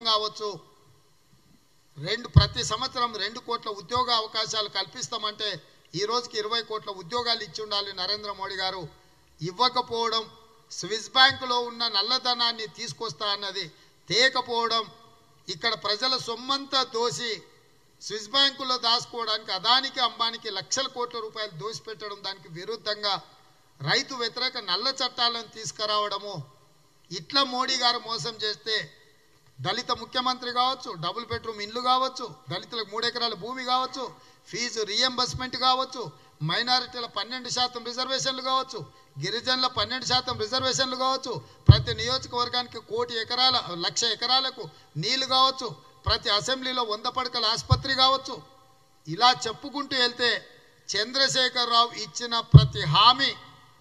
కావచ్చు రెండు ప్రతి సంవత్సరం రెండు కోట్ల ఉద్యోగ అవకాశాలు కల్పిస్తామంటే ఈ రోజుకి ఇరవై కోట్ల ఉద్యోగాలు ఇచ్చి ఉండాలి నరేంద్ర మోడీ గారు ఇవ్వకపోవడం స్విస్ బ్యాంకులో ఉన్న నల్లధనాన్ని తీసుకొస్తా అన్నది తేకపోవడం ఇక్కడ ప్రజల సొమ్మంతా దోసి స్విస్ బ్యాంకులో దాచుకోవడానికి అదానికి అంబానికి లక్షల కోట్ల రూపాయలు దోసిపెట్టడం దానికి విరుద్ధంగా రైతు వ్యతిరేక నల్ల చట్టాలను తీసుకురావడము ఇట్లా మోడీ గారు మోసం చేస్తే దళిత ముఖ్యమంత్రి కావచ్చు డబుల్ బెడ్రూమ్ ఇల్లు కావచ్చు దళితులకు మూడు ఎకరాల భూమి కావచ్చు ఫీజు రియంబర్స్మెంట్ కావచ్చు మైనారిటీల పన్నెండు శాతం రిజర్వేషన్లు కావచ్చు గిరిజనుల పన్నెండు శాతం రిజర్వేషన్లు కావచ్చు ప్రతి నియోజకవర్గానికి కోటి ఎకరాల లక్ష ఎకరాలకు నీళ్లు కావచ్చు ప్రతి అసెంబ్లీలో వంద పడకల ఆసుపత్రి కావచ్చు ఇలా చెప్పుకుంటూ వెళ్తే చంద్రశేఖరరావు ఇచ్చిన ప్రతి హామీ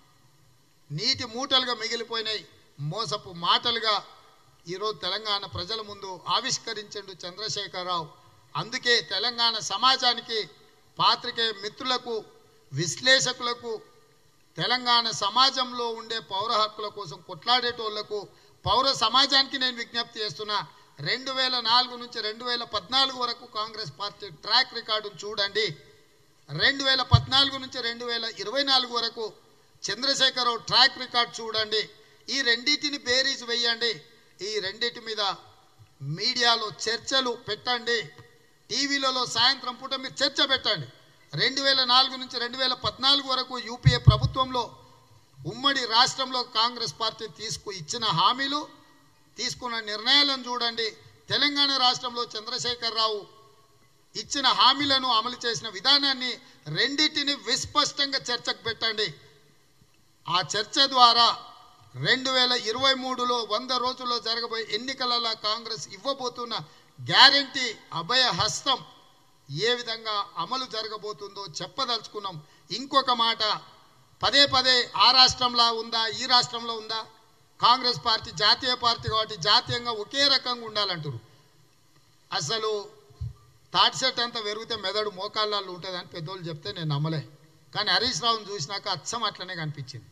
నీటి మూటలుగా మిగిలిపోయినాయి మోసపు మాటలుగా ఈరోజు తెలంగాణ ప్రజల ముందు ఆవిష్కరించిండు చంద్రశేఖరరావు అందుకే తెలంగాణ సమాజానికి పాత్రికేయ మిత్రులకు విశ్లేషకులకు తెలంగాణ సమాజంలో ఉండే పౌర హక్కుల కోసం కొట్లాడేటోళ్లకు పౌర సమాజానికి నేను విజ్ఞప్తి చేస్తున్నా రెండు వేల నాలుగు నుంచి రెండు వేల పద్నాలుగు వరకు కాంగ్రెస్ పార్టీ ట్రాక్ రికార్డును చూడండి రెండు వేల పద్నాలుగు నుంచి రెండు వేల ఇరవై నాలుగు వరకు చంద్రశేఖరరావు ట్రాక్ రికార్డ్ చూడండి ఈ రెండింటిని బేరీజ్ వేయండి ఈ రెండింటి మీద మీడియాలో చర్చలు పెట్టండి టీవీలలో సాయంత్రం పూట మీరు చర్చ పెట్టండి రెండు వేల నాలుగు నుంచి రెండు వేల పద్నాలుగు వరకు యూపీఏ ప్రభుత్వంలో ఉమ్మడి రాష్ట్రంలో కాంగ్రెస్ పార్టీ తీసుకు ఇచ్చిన హామీలు తీసుకున్న నిర్ణయాలను చూడండి తెలంగాణ రాష్ట్రంలో చంద్రశేఖరరావు ఇచ్చిన హామీలను అమలు చేసిన విధానాన్ని రెండింటిని విస్పష్టంగా చర్చకు పెట్టండి ఆ చర్చ ద్వారా రెండు వేల ఇరవై మూడులో వంద రోజుల్లో జరగబోయే ఎన్నికలలో కాంగ్రెస్ ఇవ్వబోతున్న గ్యారంటీ అభయ హస్తం ఏ విధంగా అమలు జరగబోతుందో చెప్పదలుచుకున్నాం ఇంకొక మాట పదే పదే ఆ రాష్ట్రంలో ఉందా ఈ రాష్ట్రంలో ఉందా కాంగ్రెస్ పార్టీ జాతీయ పార్టీ కాబట్టి జాతీయంగా ఒకే రకంగా ఉండాలంటారు అసలు తాటి సెట్ అంతా పెరిగితే మెదడు మోకాళ్ళల్లో ఉంటుందని పెద్దోళ్ళు చెప్తే నేను నమ్మలే కానీ హరీష్ రావుని చూసినాక అచ్చం అట్లనే కనిపించింది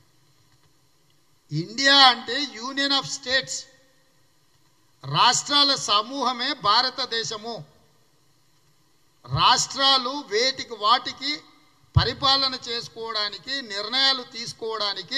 ఇండియా అంటే యూనియన్ ఆఫ్ స్టేట్స్ రాష్ట్రాల సమూహమే భారతదేశము రాష్ట్రాలు వేటికి వాటికి పరిపాలన చేసుకోవడానికి నిర్ణయాలు తీసుకోవడానికి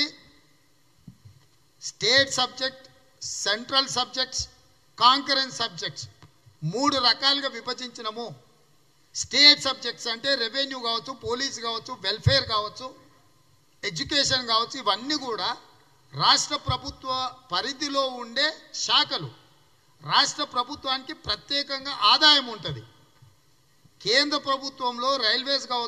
state subject central subjects concurrence subjects మూడు రకాలుగా విభజించినము స్టేట్ సబ్జెక్ట్స్ అంటే రెవెన్యూ కావచ్చు పోలీస్ కావచ్చు వెల్ఫేర్ కావచ్చు ఎడ్యుకేషన్ కావచ్చు ఇవన్నీ కూడా రాష్ట్ర ప్రభుత్వ పరిధిలో ఉండే శాఖలు రాష్ట్ర ప్రభుత్వానికి ప్రత్యేకంగా ఆదాయం ఉంటుంది కేంద్ర ప్రభుత్వంలో రైల్వేస్ కావచ్చు